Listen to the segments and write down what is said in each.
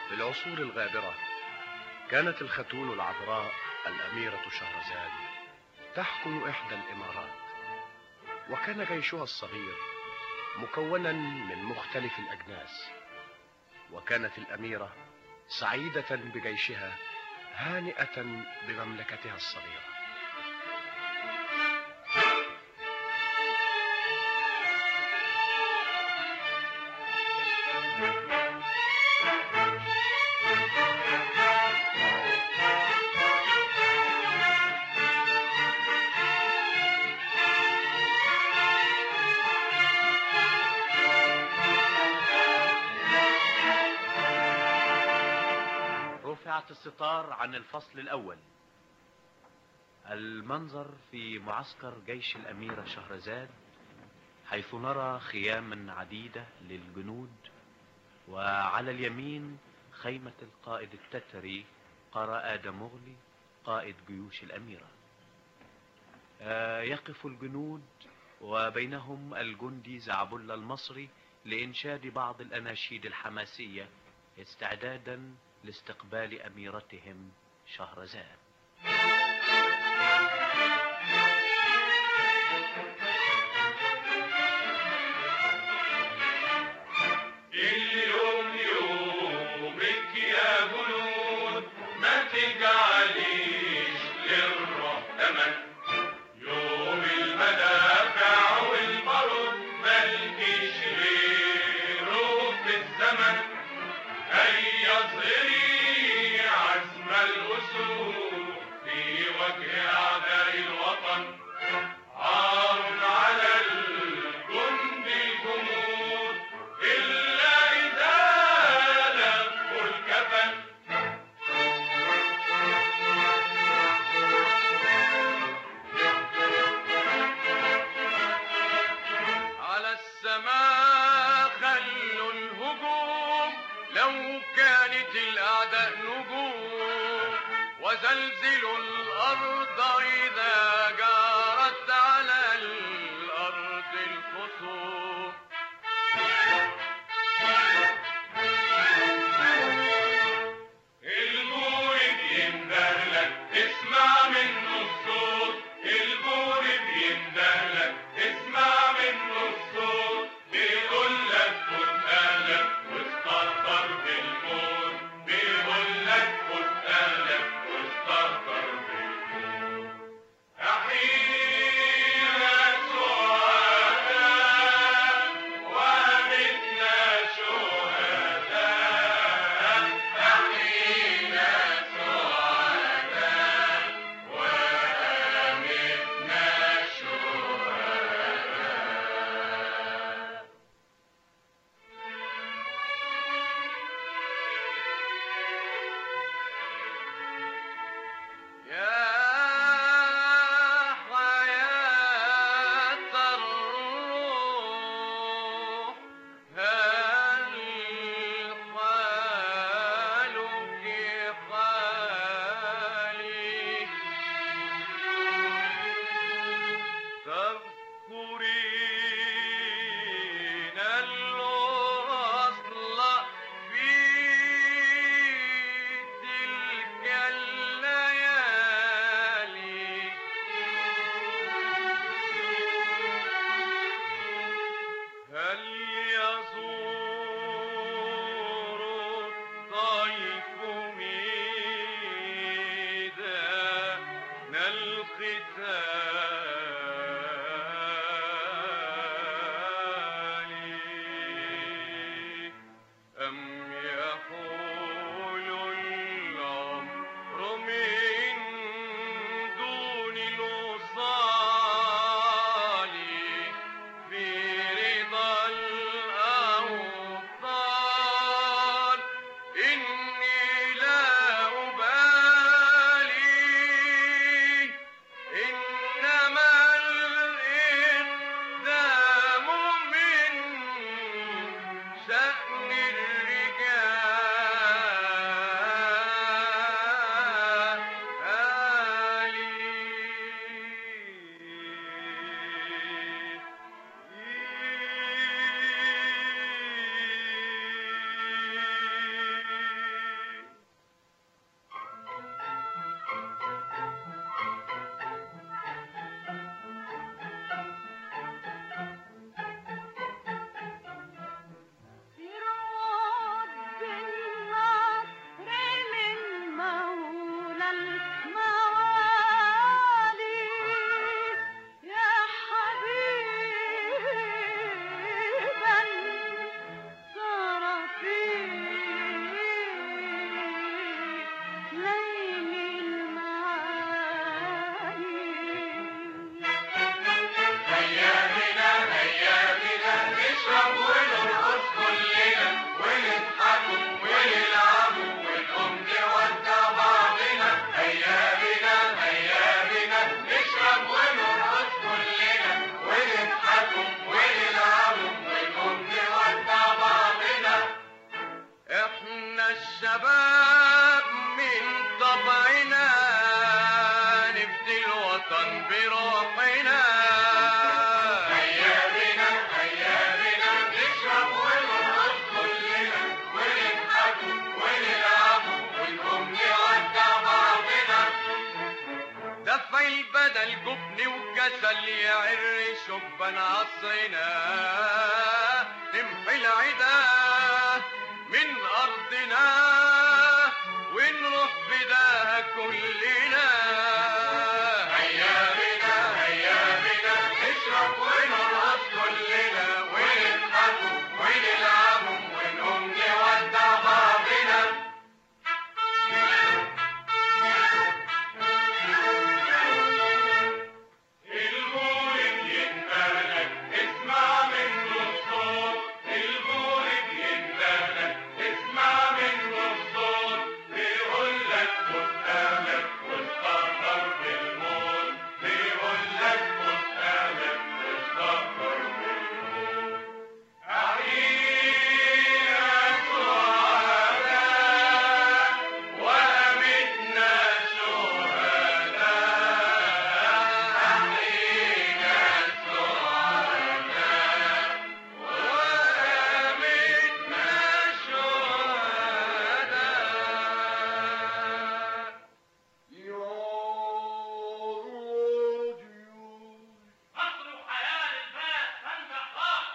في العصور الغابرة كانت الختون العذراء الأميرة شهرزاد تحكم إحدى الإمارات وكان جيشها الصغير مكونا من مختلف الأجناس وكانت الأميرة سعيدة بجيشها هانئة بمملكتها الصغيرة رفعت الستار عن الفصل الأول المنظر في معسكر جيش الأميرة شهرزاد حيث نرى خياما عديدة للجنود وعلى اليمين خيمة القائد التتري قرا آدم مغلي قائد جيوش الأميرة آه، يقف الجنود وبينهم الجندي زعبل المصري لإنشاد بعض الأناشيد الحماسية استعدادا لاستقبال أميرتهم شهرزاد اليوم يومك يا جنود ما تجعليش للروح تمن يوم المدافع والبارود ملكيش غيره في الزمن هيا اظهري عزم الأسود في وجه أعداء الوطن عار على الجند الجمود إلا إذا لفوا الكفن على السماء خلوا الهجوم لو كانت الأعداء نجوم وزلزلوا الأرض إذا جارت على الأرض الخصوم الجورب يندهلك تسمع منه الصوت الجورب يندهلك تسمع منه الصوت بيقول لك خد اهلك واستهتر بالموت بيقول لك خد اهلك واستهتر بالموت أحيينا سعداء ومتنا شهداء أحيينا سعداء ومتنا شهداء يا حياة الروح هل حالك حالي تذكرين الوصل في تلك الليالي هل يزور الضيف ميدان القتال أم يحول الأمر من دون الوصال في رضا الأوطان إني لا أبالي إنما الإقدام من شأن الرجال شباب من طبعنا نفدي الوطن بروحنا هيا بنا هيا بنا نشرب ونرقص كلنا ونضحك ونلعب ونقوم نودع بعضنا دفع البدل جبن وكسل يعر شبان عصرنا نمحي العدا من أرضنا ونروح بداها كلنا هيا بنا هيا بنا نشرب ونرقص كلنا ونضحك ونلعب ونقوم نودع بعضنا المولد يندهلك اسمع منه الصوت المولد يندهلك اسمع منه الصوت بيقول لك خد اهلك واستغفر بالموت بيقول لك خد اهلك واستغفر بالموت أحيينا الشهداء وأمتنا الشهداء أحيينا الشهداء وأمتنا الشهداء يا رجل مصر وحياة الباب تنجح خالص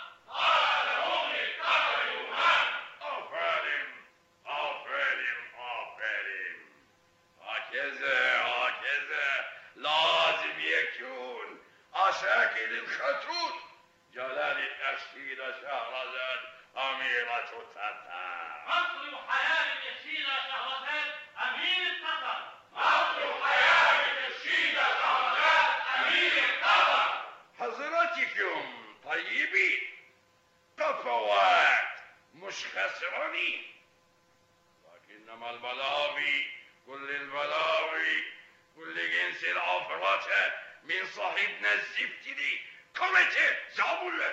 آفرین آفرین آفرین هكذا هكذا لازم يكون عساكر الخطوط جلال الأرشيد شهرزاد أميرة تتار مصر وحياة اليشيدة شهرزاد أمير القطر مصر وحياة الشيدة شهرزاد أمير القمر حضراتكم طيبين كفوات مش خسرانين لكنما البلاوي كل البلاوي كل جنس العفرات من صاحبنا الزفت دي قامته زابل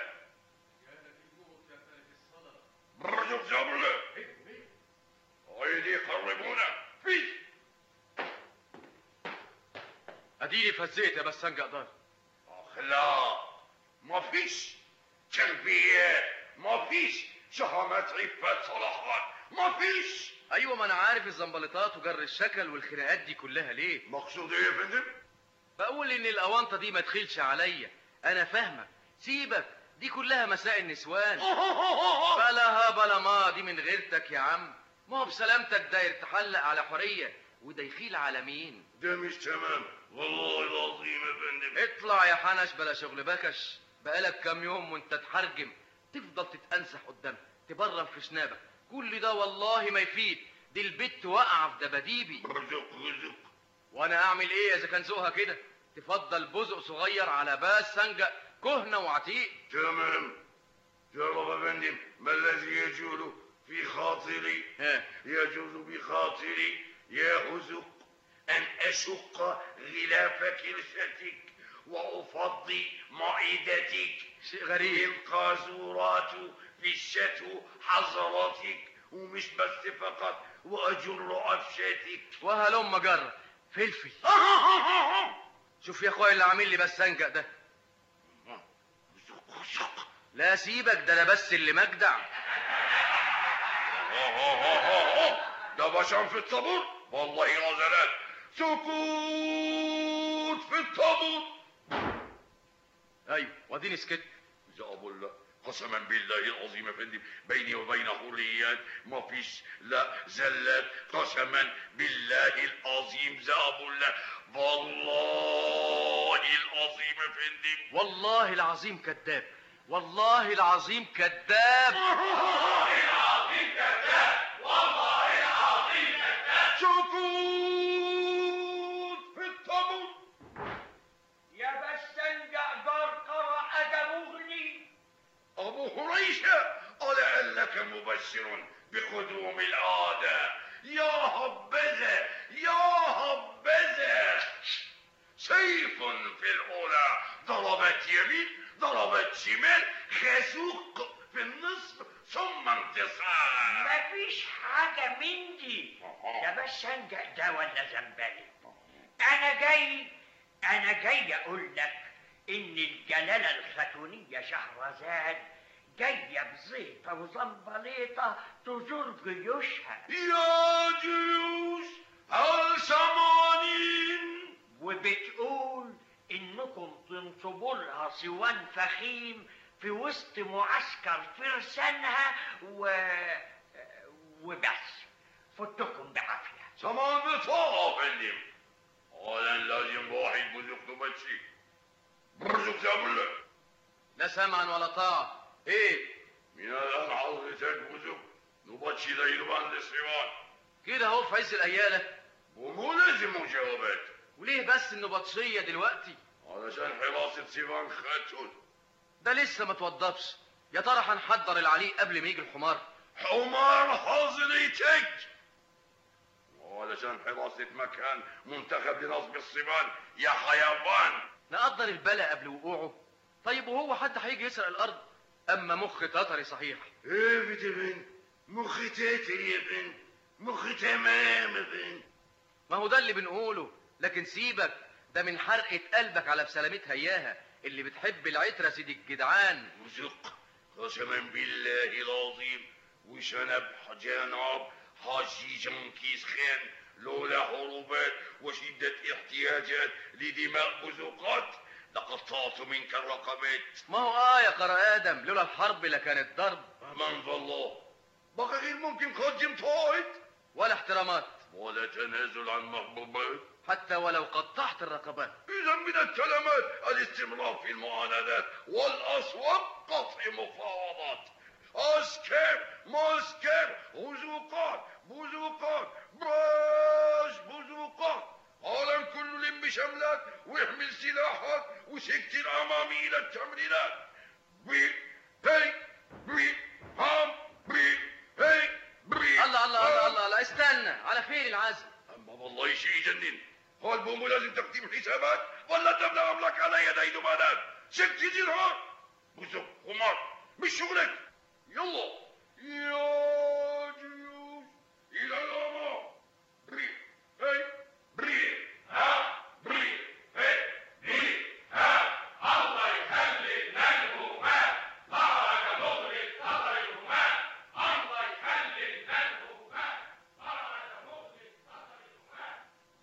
برجو زابل ايدي قربونا في اديني فزيت يا بسنج اقدر اخلاق ما فيش تربيه ما فيش شهامة عفة صلاحات ما فيش ايوه ما انا عارف الزنبلطات وجر الشكل والخناقات دي كلها ليه مقصود ايه يا فندم؟ بقول ان الاونطه دي ما تخيلش عليا انا فاهمك سيبك دي كلها مسائل نسوان بلا بلا ما دي من غيرتك يا عم ما هو بسلامتك داير تحلق على حريه وده يخيل على مين ده مش تمام والله العظيم يا فندم اطلع يا حنش بلا شغل بكش بقالك كام يوم وانت تحرجم تفضل تتأنسح قدام تبرم في شنابك كل ده والله ما يفيد دي البت واقعه في دباديبي رزق رزق وانا اعمل ايه اذا كان ذوقها كده تفضل بزق صغير على باس سنجة كهنة وعتيق تمام جرب يا فندم ما الذي يجول في خاطري ها يجوز بخاطري يا هزق أن أشق غلاف كرشتك وأفضي معدتك شيء غريب القاذورات في الشتو حضرتك ومش بس فقط وأجر أفشتك وهلم جرة فلفل شوف يا اخويا اللي عامل لي بس سنجق ده لا سيبك ده انا بس اللي مجدع ده بشام في الطابور والله نزلت سكوت في الطابور ايوه واديني سكت جاب الله قسما بالله العظيم يا فندم بيني وبين حريات ما فيش لا زلات قسما بالله العظيم زاب الله والله العظيم يا فندم والله العظيم كذاب والله العظيم كذاب سكوت في الطابور يا بستنجع قرقرة أدمغني أبو هريشة ألعلك مبشر بقدوم العادة يا هبذا يا هبذا سيف في الأولى ضربت يمين ضربت شمال خازوق في النصف ثم انتصار مفيش حاجة من دي ده بس انجأ ده ولا زنبلي انا جاي انا جاي اقول لك ان الجلالة الخاتونية شهرزاد جاية بزيطة وزنبليطة تزور جيوشها يا جيوش السمانين وبتقول انكم تنصبوا لها صوان فخيم في وسط معسكر فرسانها و... وبس فتكم بعافيه سمان بطاقة فندم حالا لازم واحد بزوق نبتشي برزوق زابل لا سمعا ولا طاعة ايه من الآن حضرتك بزوق نبتشي ليلبان للسيوان كده اهو في عز الأيالة ومو لازم مجاوبات وليه بس النبطشية دلوقتي علشان حراسة سيفان خاتون ده لسه ما توضبش يا ترى هنحضر العليق قبل ما يجي الحمار حمار حاضريتك وعلشان حراسة مكان منتخب لنصب الصبان يا حيوان نقدر البلا قبل وقوعه طيب وهو حد هيجي يسرق الأرض أما مخ تطري صحيح ايه بتبن مخي تاتر يا بن مخي تمام يا بن ما هو ده اللي بنقوله لكن سيبك ده من حرقة قلبك على بسلامتها إياها اللي بتحب العترة سيد الجدعان رزق قسما بالله العظيم وشنب جناب حاجي جنكيز خان لولا حروبات وشدة احتياجات لدماء بزوقات لقطعت منك الرقبات ما هو آه يا قرا آدم لولا الحرب لكانت ضرب أمان الله بقى غير ممكن قدم طائد ولا احترامات ولا تنازل عن محبوبات حتى ولو قطعت الرقبات إذا من الكلمات الاستمرار في المعاندات والأصوات قطع مفاوضات أسكر ماسكر غزوقات بزوقات باش بزوقات عالم كله لم شملات واحمل سلاحات وسكتر أمامي إلى التمرينات بي هي بي هم بي هي بي الله الله الله الله, الله استنى على فين العزم أما والله شيء يجنن هو البومو لازم تقديم حسابات ولا تبنى أملاك على يدي دمانات ست جنهار بزق قمار مش شغلك يلا يا جيوش إلى الأمام بري هي بري ها بري هي بري ها الله يخلي النجومات بارك مغرب قدرهما الله يخلي النجومات بارك مغرب قدرهما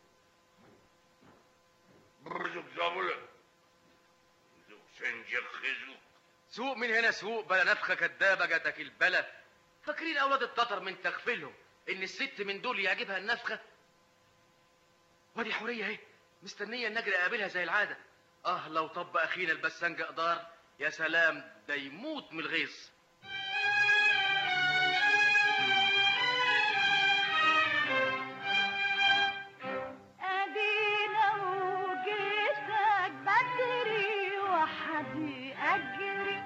برزق زابلة برزق سنجق خزوق سوق من هنا سوق بلا نفخة كدابة جاتك البلا فاكرين أولاد التتر من تغفلهم إن الست من دول يعجبها النفخة وادي حورية اهي مستنية النجر أقابلها زي العادة آه لو طب أخينا البسنجة قدار يا سلام ده يموت من الغيظ أدينا وجيتك بدري وحدي أجري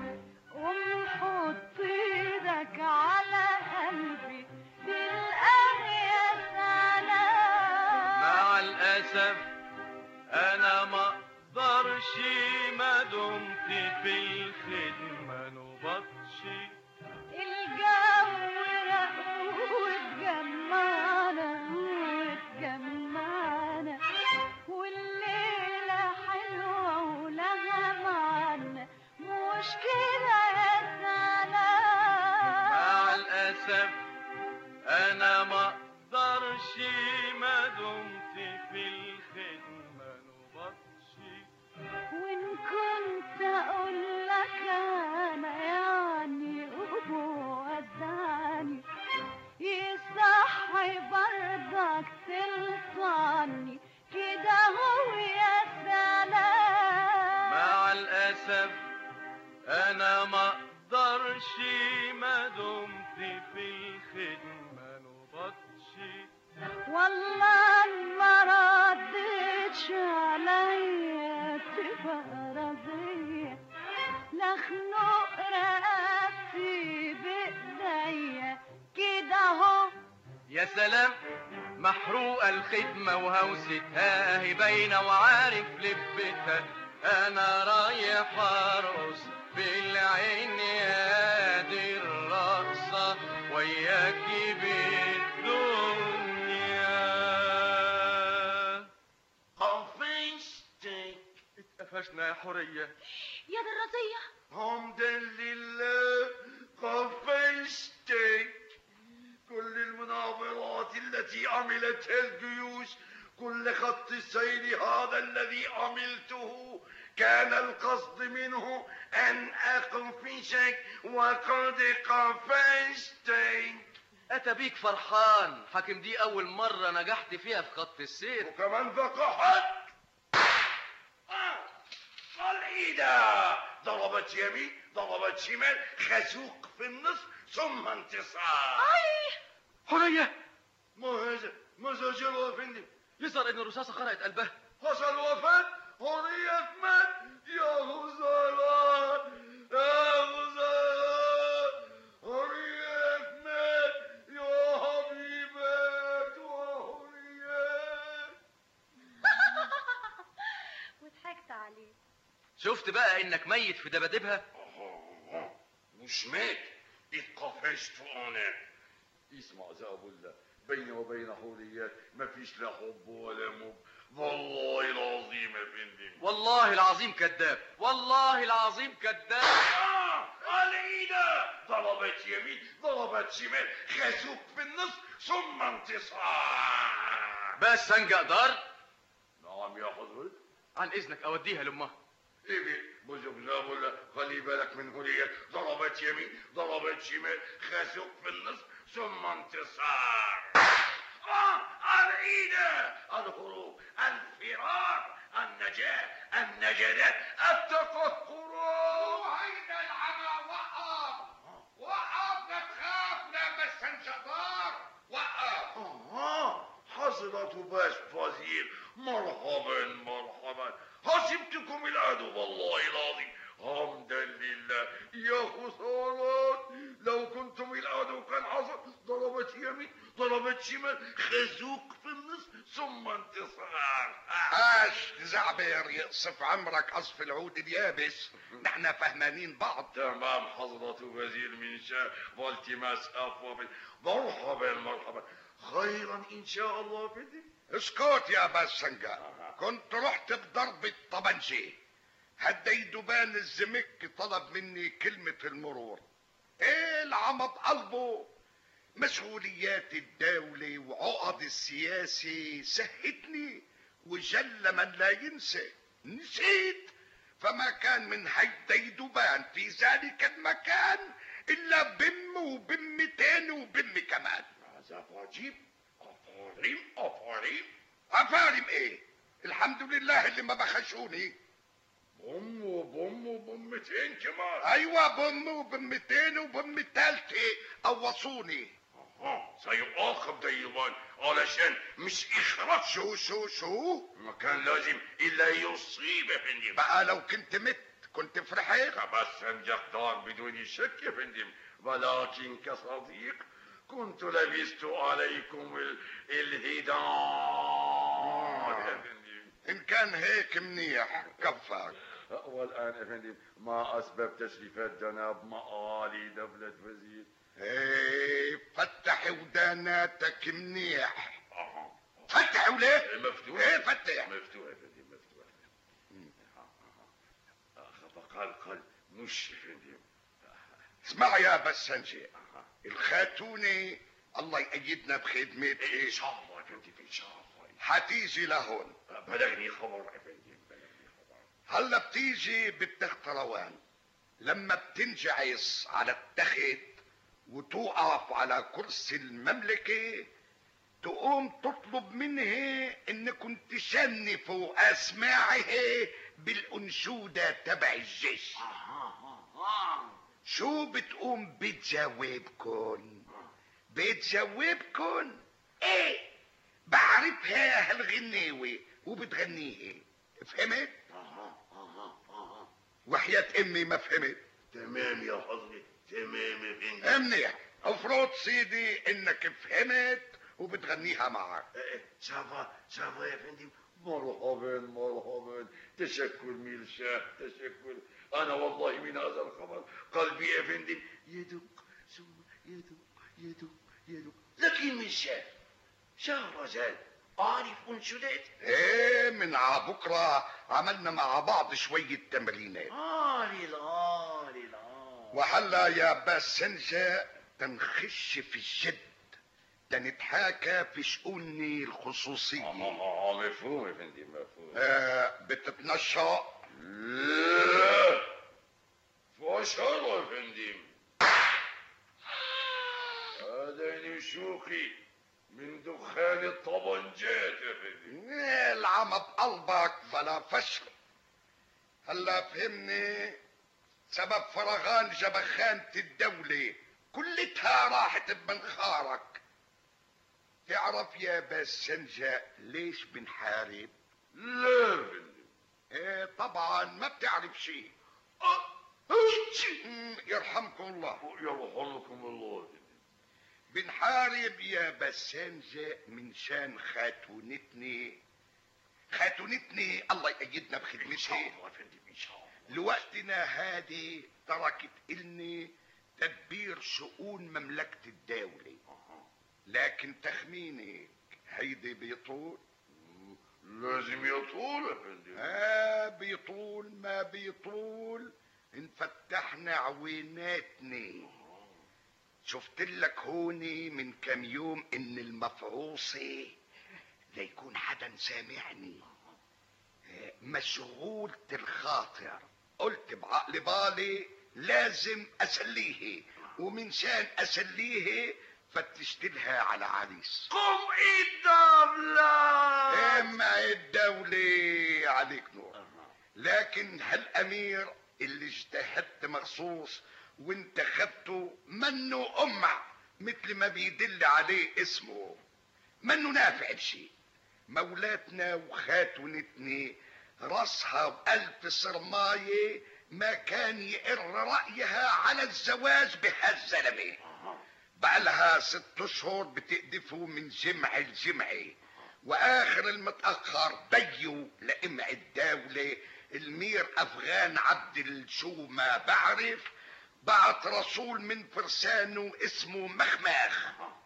ومحط ايدك على قلبي تلقاني يا سلام مع الأسف أنا ما أقدرش ما دمت في الخدمة نبطش الجو رق واتجمعنا واتجمعنا والليلة حلوة ولها معنى مش كده يا سلام مع الأسف أنا ما أقدرش ما دمت في الخدمة نبطش وإن كنت أقول لك أنا يعني وودعني يصحي برضك تلطعني كده هو يا سلام مع الأسف أنا ما أقدرش ما دمت في الخدمة نبطش والله ما ردتش عليا تبقى راضية لخنق رقبتي بإيديا كده اهو يا سلام محروقة الخدمة وهوستها اهي باينة وعارف لبتها أنا رايح أرقص بالعين يا دي الرقصة وياك بالدنيا قفشتك اتقفشنا يا حورية يا دي الرزية حمدا لله قفشتك كل المناورات التي عملتها الجيوش كل خط السير هذا الذي عملته كان القصد منه أن أقفشك وقد قفشتك أتى بيك فرحان حاكم دي أول مرة نجحت فيها في خط السير وكمان فقحت الإيدة ضربت يمين ضربت شمال خازوق في النصف ثم انتصار اي حورية ما هذا ماذا جرى يا فندم يظهر إن الرصاصة خرقت قلبها حصل وفاة حرية مات يا خسارة يا خسارة حرية مات يا حبيبات وحرية وضحكت عليه شفت بقى إنك ميت في دبادبها مش مات اتقفشت انا اسمع زاب الله بيني وبين حوريات ما فيش لا حب ولا مب والله العظيم يا فندم والله العظيم كذاب والله العظيم كذاب آه الإيدة ضربت يمين ضربت شمال خازوق في النص ثم انتصار بس هنجا دار نعم يا حضرتك عن إذنك أوديها لأمها ايه بوزك زاب الله خلي بالك من هولية ضربت يمين ضربت شمال خازوق في النص ثم انتصار آه الإيدة الهروب الفرار النجاة النجدات التفكر وعين العمى وقف وقف لا تخاف لا بس انشطار وقف آه حضرة باش فوزير مرحبا مرحبا حسبتكم العدو والله العظيم حمدا لله يا خسارات لو كنتم العدو كان حصل ضربت يمين ضربت شمال خازوق في النص ثم انتصار اش زعبر يقصف عمرك قصف العود اليابس نحن فهمانين بعض تمام حضرة وزير من شاء والتماس أفواب مرحبا مرحبا خيرا إن شاء الله فندم اسكت يا باسنجا كنت رحت بضربة طبنجة هالديدبان الزمك طلب مني كلمة المرور ايه العمى بقلبه مسؤوليات الدولة وعقد السياسي سهتني وجل من لا ينسى نسيت فما كان من هالديدبان في ذلك المكان إلا بم وبم تاني وبم كمان هذا عجيب أفارم أفارم أفارم ايه الحمد لله اللي ما بخشوني بوم وبوم وبومتين كمان ايوه بم وبمتين وبم تالتة قوصوني أها سيؤاخذ ديوان علشان مش إخراج شو شو شو ما كان لازم إلا يصيب يا فندم بقى لو كنت مت كنت فرحت تبسم جدار بدون شك يا فندم ولكن كصديق كنت لبست عليكم ال- الهدام يا فندم ان كان هيك منيح كفاك والآن يا فندم ما أسباب تشريفات جناب معالي دولة وزير ايه فتح وداناتك منيح أها فتح وليه مفتوح ايه فتح مفتوح يا فندم مفتوح فقال قال مش يا فندم اسمع يا بسنجي الخاتونة الله يأيدنا بخدمتها إن شاء الله يا فندم إن شاء الله حتيجي لهون بلغني خبر يا فندم بلغني خبر هلا بتيجي بالتخت روان لما بتنجعص على التخت وتوقف على كرسي المملكة تقوم تطلب منها انكم تشنفوا اسماعها بالانشودة تبع الجيش شو بتقوم بتجاوبكن بتجاوبكن ايه بعرفها هالغناوة وبتغنيها فهمت وحياة امي ما فهمت تمام يا حضري تمام يا فندم منيح افرض سيدي انك فهمت وبتغنيها معك إيه، سافا سافا يا فندم مرحبا مرحبا تشكر ميرشاه تشكر انا والله من هذا الخبر قلبي يا فندم يدق ثم يدق يدو يدو لكن من شاف شهرزاد عارف انشودات ايه من ع- بكره عملنا مع بعض شويه تمرينات آلي لا آلي لا وهلا يا باسنجة تنخش في الجد تنتحاكى في شؤوني الخصوصية اه مفهوم يا فندم مفهوم آه بتتنشأ لا فاشهر يا فندم هذا نشوخي من دخان الطبنجات يا فندم العمى بقلبك بلا فشل هلا فهمني سبب فرغان جبخانة الدولة كلتها راحت بمنخارك تعرف يا باسنجة ليش بنحارب لا يا فندم ايه طبعا ما بتعرف شيء آه، مم، يرحمكم الله يرحمكم الله يا فندم بنحارب يا بسانجة من شان خاتونتني خاتونتني الله يأيدنا ان شاء بخدمتها الله يا فندم ان شاء الله لوقتنا هادي تركت إلني تدبير شؤون مملكة الدولة لكن تخمينك هيدي بيطول لازم يطول يا فندم آه بيطول ما بيطول انفتحنا عويناتني شفت لك هوني من كم يوم ان المفعوصة ليكون حدا سامعني آه، مشغولة الخاطر قلت بعقل بالي لازم اسليه ومن شان اسليه فتشت لها على عريس قم الدولة اما الدولة عليك نور لكن هالامير اللي اجتهدت مخصوص وانت خدته منه امع مثل ما بيدل عليه اسمه منه نافع بشيء مولاتنا وخاتونتني راسها بألف صرماية ما كان يقر رأيها على الزواج بهالزلمة بقالها ست اشهر بتقدفوا من جمع لجمعة واخر المتأخر بيو لإمع الدولة المير افغان عبد الشو ما بعرف بعت رسول من فرسانه اسمه مخماخ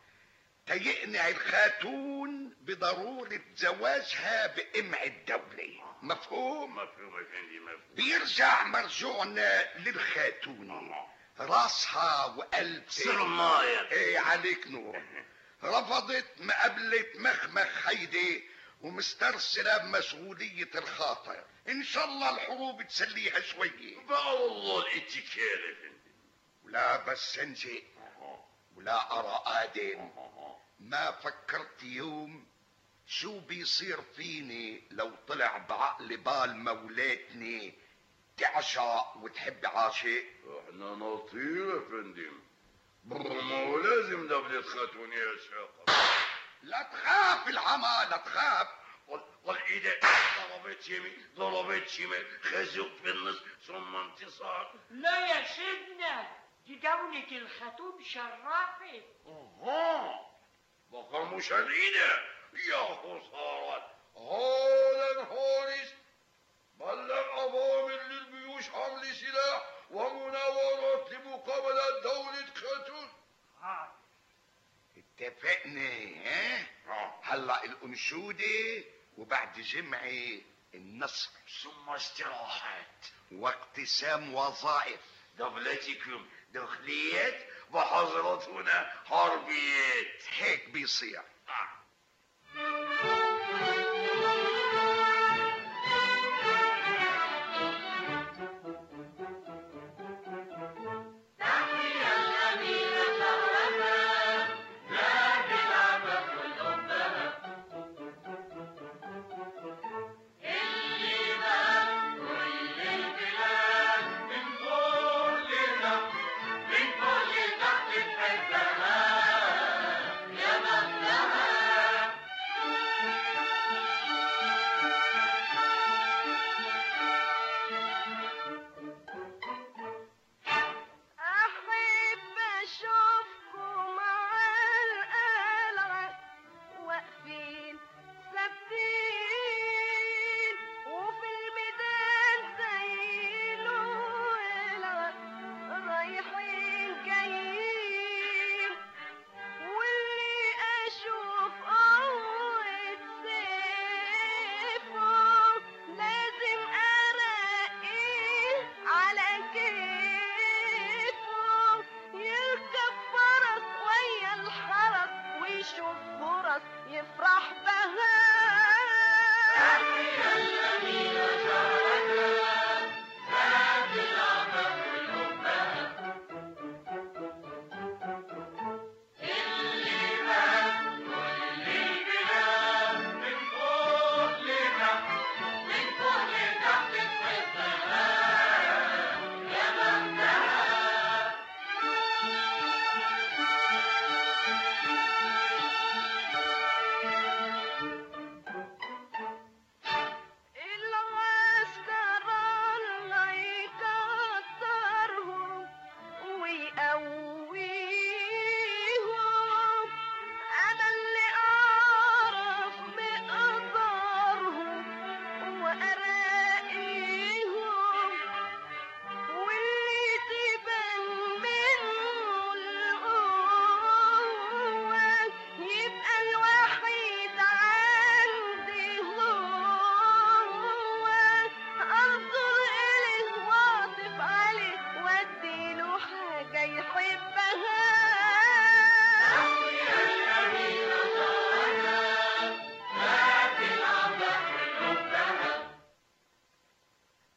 تيقنع الخاتون بضرورة زواجها بإمع الدولة مفهوم؟ مفهوم يا فندم مفهوم بيرجع مرجوعنا للخاتونة راسها وقلب صرماية. ايه عليك نور رفضت مقابلة مخمخ هيدي ومسترسلة بمسؤولية الخاطر ان شاء الله الحروب تسليها شوية بقى والله الاتكال يا فندم ولا بس انجي ولا ارى ادم ما فكرت يوم شو بيصير فيني لو طلع بعقل بال مولاتني تعشق وتحب عاشق احنا نطير يا فندم ما هو لازم دبلة خاتوني يا شاقة لا تخاف العمى لا تخاف والإيدة ضربت يمين ضربت شمال خازوق في النص ثم انتصار لا يا سيدنا دي دولة الخاتون شرفت اها بقى مش الإيدة يا خسارة هولا هوريس بلغ أوامر للجيوش حمل سلاح ومناورات لمقابلة دولة خاتون آه. اتفقنا ها هلا الانشودة وبعد جمعة النصر ثم استراحات واقتسام وظائف دولتكم داخليات وحضرتنا حربيات هيك بيصير من كل تحت الحبها يا مفتاح يفرح بها